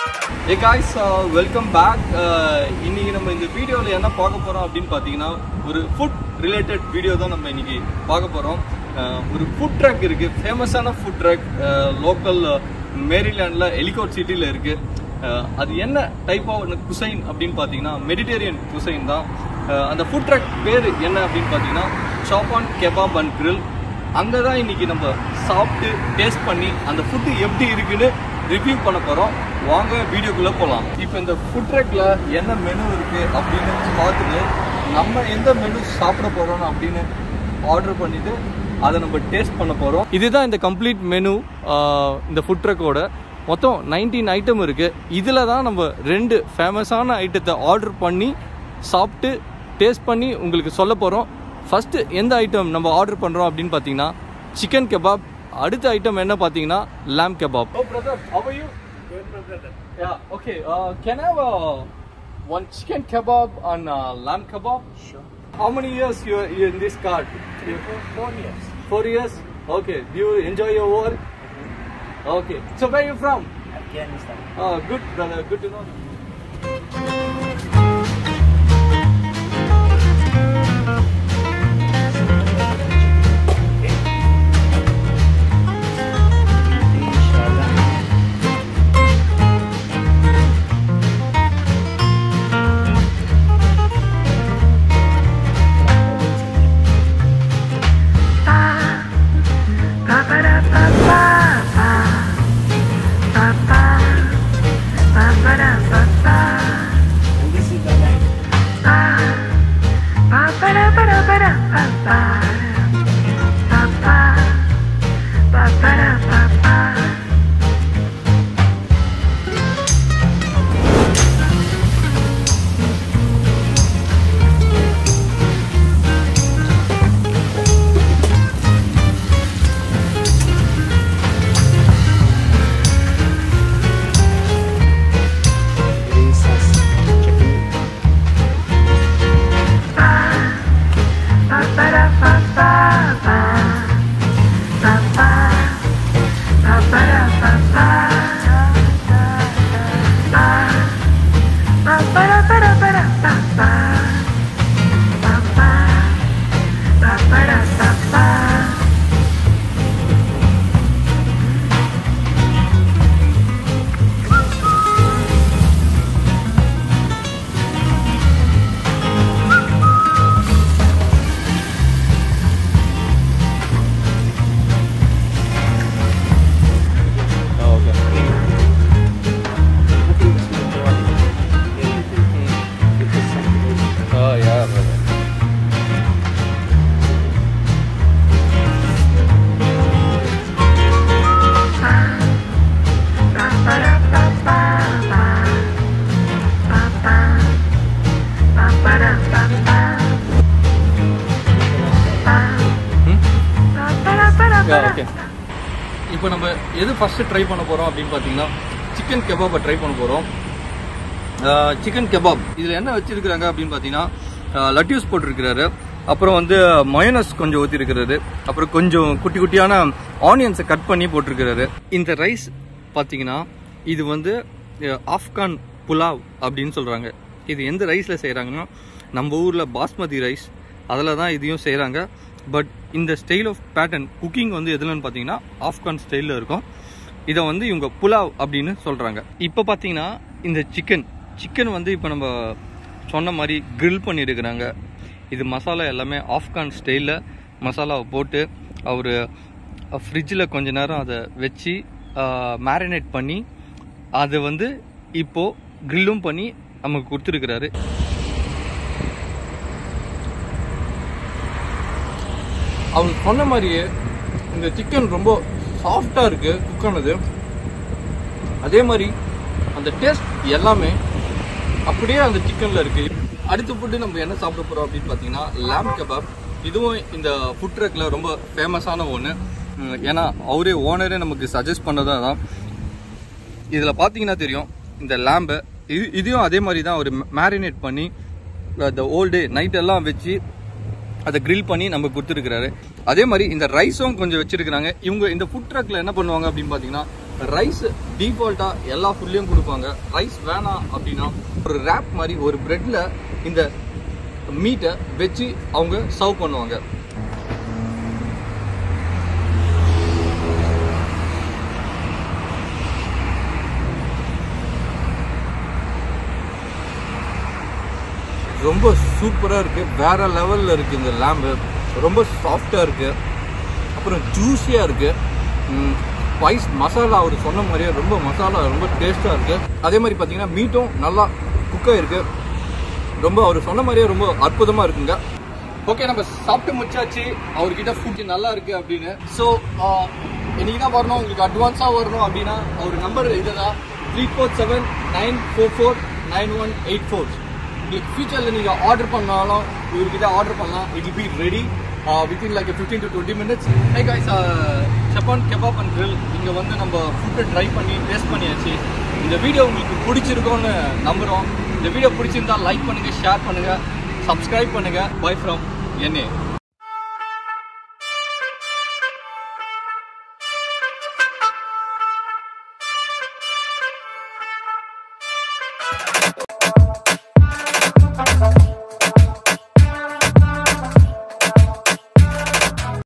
ஏ guys welcome back இன்னைக்கு நம்ம இந்த வீடியோவில் என்ன பார்க்க போகிறோம் அப்படின்னு பார்த்தீங்கன்னா ஒரு ஃபுட் ரிலேட்டட் வீடியோ தான் நம்ம இன்னைக்கு பார்க்க போகிறோம் ஒரு ஃபுட் ட்ரக் இருக்குது ஃபேமஸான ஃபுட் ட்ரக் லோக்கல் மேரிலேண்டில் எலிகோட் சிட்டியில் இருக்குது அது என்ன டைப் ஆஃப் குசைன் அப்படின்னு பார்த்தீங்கன்னா மெடிடேரியன் குசைன் தான் அஹ் அந்த ஃபுட் ட்ரக் பேர் என்ன அப்படின்னு பார்த்தீங்கன்னா ஷாப் கெபாப் அண்ட் grill அங்கே தான் இன்னைக்கு நம்ம சாப்பிட்டு டேஸ்ட் பண்ணி அந்த ஃபுட்டு எப்படி இருக்குன்னு ரிவ்யூ பண்ண போகிறோம் வாங்க வீடியோக்குள்ளே போகலாம் இப்போ இந்த ஃபுட் ட்ரக்கில் என்ன மெனு இருக்குது அப்படின்னு பார்த்துட்டு நம்ம எந்த மெனு சாப்பிட போகிறோம் அப்படின்னு ஆர்டர் பண்ணிட்டு அதை நம்ம டேஸ்ட் பண்ண போகிறோம் இதுதான் இந்த கம்ப்ளீட் மெனு இந்த ஃபுட் ட்ரக்கோட மொத்தம் நைன்டீன் ஐட்டம் இருக்குது இதில் தான் நம்ம ரெண்டு ஃபேமஸான ஐட்டத்தை ஆர்டர் பண்ணி சாப்பிட்டு டேஸ்ட் பண்ணி உங்களுக்கு சொல்ல போகிறோம் ஃபஸ்ட்டு எந்த ஐட்டம் நம்ம ஆர்டர் பண்ணுறோம் அப்படின்னு பார்த்தீங்கன்னா சிக்கன் கெபாப் அடுத்த ஐட்டம் என்ன பார்த்தீங்கன்னா lamb kebab oh brother how are you yeah okay uh, can I have uh, one chicken kebab and uh, lamb kebab Sure. how many years you are in this card Four years. four years okay do you enjoy your work okay so where are you from Afghanistan. uh, good brother good to know Inshallah. And this is the light. Green sauce chicken. oh, okay Nothing is more boring. Everything with the saturation. oh yeah brother okay இப்போ நம்ம எது first try பண்ண போகிறோம் அப்படின்னு பார்த்தீங்கன்னா chicken கெபாப்பை try பண்ண போகிறோம் chicken kebab இதில் என்ன வச்சிருக்கிறாங்க அப்படின்னு பார்த்தீங்கன்னா லட்யூஸ் போட்டிருக்கிறாரு அப்புறம் வந்து மயோனஸ் கொஞ்சம் ஊற்றிருக்கிறாரு அப்புறம் கொஞ்சம் குட்டி குட்டியான ஆனியன்ஸை கட் பண்ணி போட்டிருக்கிறாரு இந்த ரைஸ் பார்த்தீங்கன்னா இது வந்து அஹ், ஆப்கான் புலாவ் அப்படின்னு சொல்கிறாங்க இது எந்த ரைஸில் செய்கிறாங்கன்னா நம்ம ஊரில் பாஸ்மதி ரைஸ் அதில் தான் இதையும் செய்கிறாங்க பட் இந்த ஸ்டைல் ஆஃப் பேட்டர்ன் குக்கிங் வந்து எதுலன்னு பார்த்தீங்கன்னா ஆப்கான் ஸ்டைலில் இருக்கும் இதை வந்து இவங்க புலாவ் அப்படின்னு சொல்கிறாங்க இப்போ பார்த்தீங்கன்னா இந்த சிக்கன் சிக்கன் வந்து இப்போ நம்ம சொன்ன மாதிரி grill பண்ணியிருக்கிறாங்க இது மசாலா எல்லாமே ஆப்கான் ஸ்டைலில் மசாலாவை போட்டு அவர் ஃப்ரிட்ஜில் கொஞ்ச நேரம் அதை வச்சு மேரினேட் பண்ணி அதை வந்து இப்போது கிரில்லும் பண்ணி நமக்கு கொடுத்துருக்கிறாரு அவங்க சொன்ன மாதிரியே இந்த சிக்கன் ரொம்ப சாஃப்டாக இருக்குது குக் ஆனது அதே மாதிரி அந்த டேஸ்ட் எல்லாமே அப்படியே அந்த சிக்கனில் இருக்குது அடுத்த ஃபுட்டு நம்ம என்ன சாப்பிட போகிறோம் அப்படின்னு பார்த்தீங்கன்னா lamb கபாப் இதுவும் இந்த ஃபுட் ட்ரக்கில் ரொம்ப ஃபேமஸான ஒன்று ஏன்னா அவரே ஓனரே நமக்கு சஜஸ்ட் பண்ணதாக தான் இதில் பார்த்தீங்கன்னா தெரியும் இந்த லேம்பை இது இதையும் அதே மாதிரி தான் ஒரு மேரினேட் பண்ணி இந்த ஓல் டே நைட் எல்லாம் வச்சு அதை கிரில் பண்ணி நம்ம கொடுத்துருக்கிறாரு அதே மாதிரி இந்த ரைஸும் கொஞ்சம் வச்சிருக்கிறாங்க இவங்க இந்த ஃபுட் ட்ரக்கில் என்ன பண்ணுவாங்க அப்படின்னு பார்த்தீங்கன்னா ரைஸ் டிஃபால்ட்டா எல்லா ஃபுட்லயும் கொடுப்பாங்க ரைஸ் வேணாம் அப்படின்னா ஒரு ரேப் மாதிரி ஒரு பிரெட்ல இந்த மீட்டை வச்சு அவங்க சர்வ் பண்ணுவாங்க ரொம்ப சூப்பராக இருக்குது வேற லெவலில் இருக்குது இந்த லேம்பு ரொம்ப சாஃப்டாக இருக்குது அப்புறம் ஜூஸியாக இருக்குது ஸ்பைஸ் மசாலா அவர் சொன்ன மாதிரியே ரொம்ப மசாலா ரொம்ப டேஸ்ட்டாக இருக்குது அதே மாதிரி பார்த்தீங்கன்னா மீட்டும் நல்லா குக்காக இருக்குது ரொம்ப அவர் சொன்ன மாதிரியே ரொம்ப அற்புதமாக இருக்குங்க ஓகே நம்ம சாப்பிட்டு முடிச்சாச்சு அவர்கிட்ட ஃபுட் நல்லா இருக்கு அப்படின்னு ஸோ இன்னைக்கு தான் வரணும் உங்களுக்கு அட்வான்ஸாக வரணும் அப்படின்னா அவர் நம்பர் இதுதான் three four seven nine four four nine one eight four உங்களுக்கு ஃபியூச்சரில் நீங்கள் ஆர்டர் பண்ணாலும் இவர்கிட்ட ஆர்டர் பண்ணலாம் it be ready within like fifteen to twenty minutes hey guys Chopan kebab and grill இங்கே வந்து நம்ம ஃபுட்டை ட்ரை பண்ணி டேஸ்ட் பண்ணியாச்சு இந்த வீடியோ உங்களுக்கு பிடிச்சிருக்கோன்னு நம்புகிறோம் இந்த வீடியோ பிடிச்சிருந்தா லைக் பண்ணுங்கள் ஷேர் பண்ணுங்கள் சப்ஸ்கிரைப் பண்ணுங்கள் பை ஃப்ரம் என்னே